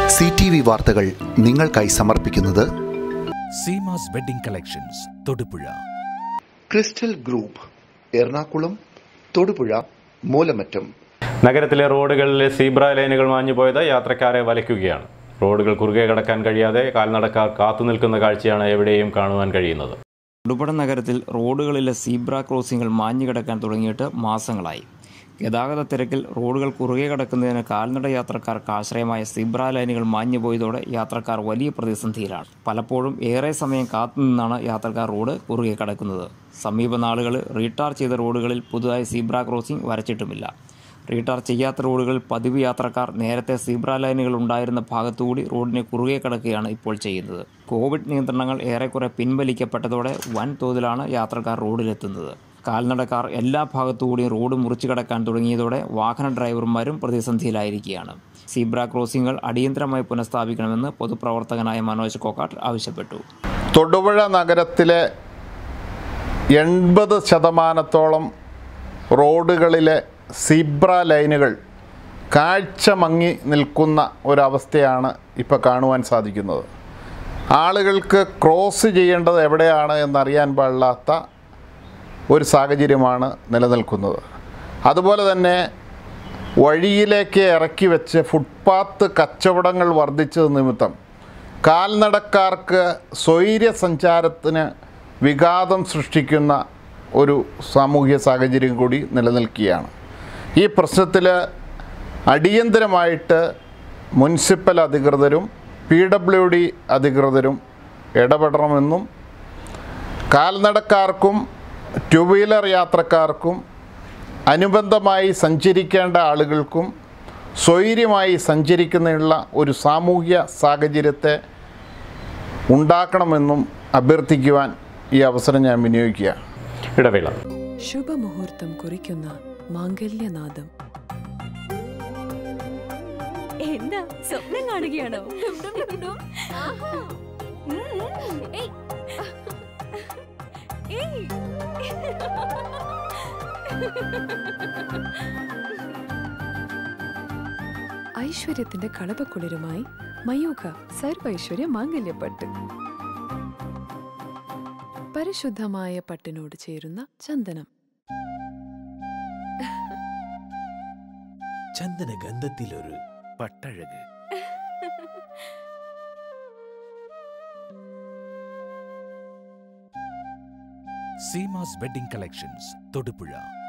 C T V വാർത്തകൾ നിങ്ങൾക്കായി സമർപ്പിക്കുന്നത് Seemas wedding collections Thodupuzha crystal group Ernakulam Thodupuzha Moolamattom നഗരത്തിലെ റോഡുകളിലെ സീബ്ര ലൈനുകൾ മാഞ്ഞുപോയത് യാത്രക്കാരെ വലയ്ക്കുകയാണ് റോഡുകൾ കുറുകെ കടക്കാൻ കഴിയാതെ കാൽനടക്കാർ കാത്തുനിൽക്കുന്ന കാഴ്ചയാണ് എവിടെയും കാണുവാൻ കഴിയുന്നത് തൊടുപുഴ നഗരത്തിൽ റോഡുകളിലെ സീബ്ര ക്രോസിംഗുകൾ മാഞ്ഞു കിടക്കാൻ തുടങ്ങിയിട്ട് മാസങ്ങളായി ഗതാഗത തിരക്കിൽ റോഡുകൾ കുറുകെ കിടക്കുന്നതിന് കാൽനട യാത്രക്കാർക്ക് ആശ്രയമായ സീബ്ര ലൈനുകൾ മാഞ്ഞു പോയതോടെ യാത്രക്കാർ വലിയ പ്രതിസന്ധിയിലാണ് പലപ്പോഴും ഏറെ സമയം കാത്തുനിന്നാണ് യാത്രക്കാർ റോഡ് കുറുകെ കിടക്കുന്നത് സമീപ നാളുകളിൽ റീടാർ ചെയ്ത റോഡുകളിൽ പുതുതായി സീബ്ര ക്രോസിംഗ് വരച്ചിട്ടുമില്ല റീടാർ ചെയ്യാത്ത റോഡുകളിൽ പതിവ് യാത്രക്കാർ നേരത്തെ സീബ്ര ലൈനുകൾ ഉണ്ടായിരുന്ന ഭാഗത്തുകൂടി റോഡിനെ കുറുകെ കിടക്കുകയാണ് ഇപ്പോൾ ചെയ്യുന്നത് കോവിഡ് നിയന്ത്രണങ്ങൾ ഏറെക്കുറെ പിൻവലിക്കപ്പെട്ടതോടെ വൻ തോതിലാണ് യാത്രക്കാർ റോഡിലെത്തുന്നത് കാൽനടക്കാർ എല്ലാ ഭാഗത്തുകൂടിയും റോഡ് മുറിച്ചു കടക്കാൻ തുടങ്ങിയതോടെ വാഹന ഡ്രൈവർമാരും പ്രതിസന്ധിയിലായിരിക്കുകയാണ് സീബ്ര ക്രോസിംഗുകൾ അടിയന്തരമായി പുനഃസ്ഥാപിക്കണമെന്ന് പൊതുപ്രവർത്തകനായ മനോജ് കോക്കാട്ട് ആവശ്യപ്പെട്ടു തൊടുപുഴ നഗരത്തിലെ എൺപത് ശതമാനത്തോളം റോഡുകളിലെ സീബ്ര ലൈനുകൾ കാഴ്ച മങ്ങി നിൽക്കുന്ന ഒരവസ്ഥയാണ് ഇപ്പോൾ കാണുവാൻ സാധിക്കുന്നത് ആളുകൾക്ക് ക്രോസ് ചെയ്യേണ്ടത് എവിടെയാണ് എന്നറിയാൻ പാടില്ലാത്ത ഒരു സാഹചര്യമാണ് നിലനിൽക്കുന്നത് അതുപോലെ തന്നെ വഴിയിലേക്ക് ഇറക്കി വെച്ച് ഫുട്പാത്ത് കച്ചവടങ്ങൾ വർദ്ധിച്ചത് നിമിത്തം കാൽനടക്കാർക്ക് സ്വൈര്യ സഞ്ചാരത്തിന് വിഘാതം സൃഷ്ടിക്കുന്ന ഒരു സാമൂഹ്യ സാഹചര്യം കൂടി നിലനിൽക്കുകയാണ് ഈ പ്രശ്നത്തിൽ അടിയന്തരമായിട്ട് മുനിസിപ്പൽ അധികൃതരും പി ഡബ്ല്യു ഡി അധികൃതരും ഇടപെടണമെന്നും കാൽനടക്കാർക്കും ടു വീലർ യാത്രക്കാർക്കും അനുബന്ധമായി സഞ്ചരിക്കേണ്ട ആളുകൾക്കും സ്വൈര്യമായി സഞ്ചരിക്കുന്നതിനുള്ള ഒരു സാമൂഹ്യ സാഹചര്യത്തെ ഉണ്ടാക്കണമെന്നും അഭ്യർത്ഥിക്കുവാൻ ഈ അവസരം ഞാൻ വിനിയോഗിക്കുക ഇടവേള ശുഭമുഹൂർത്തം കുറിക്കുന്ന മാംഗല്യനാദം എന്താ സ്വപ്നം കാണുകയാണോ ഉം. ഏയ്. ഏയ്. ഐശ്വര്യത്തിന്റെ കളപക്കുളിരുമായി മയൂഖ സർവൈശ്വര്യ മാംഗല്യപ്പട്ട് പരിശുദ്ധമായ പട്ടിനോട് ചേരുന്ന ചന്ദനം ചന്ദന ഗന്ധത്തിലൊരു പട്ടഴക് സീമാസ് വെഡിംഗ് കളക്ഷൻസ് തൊടുപുഴ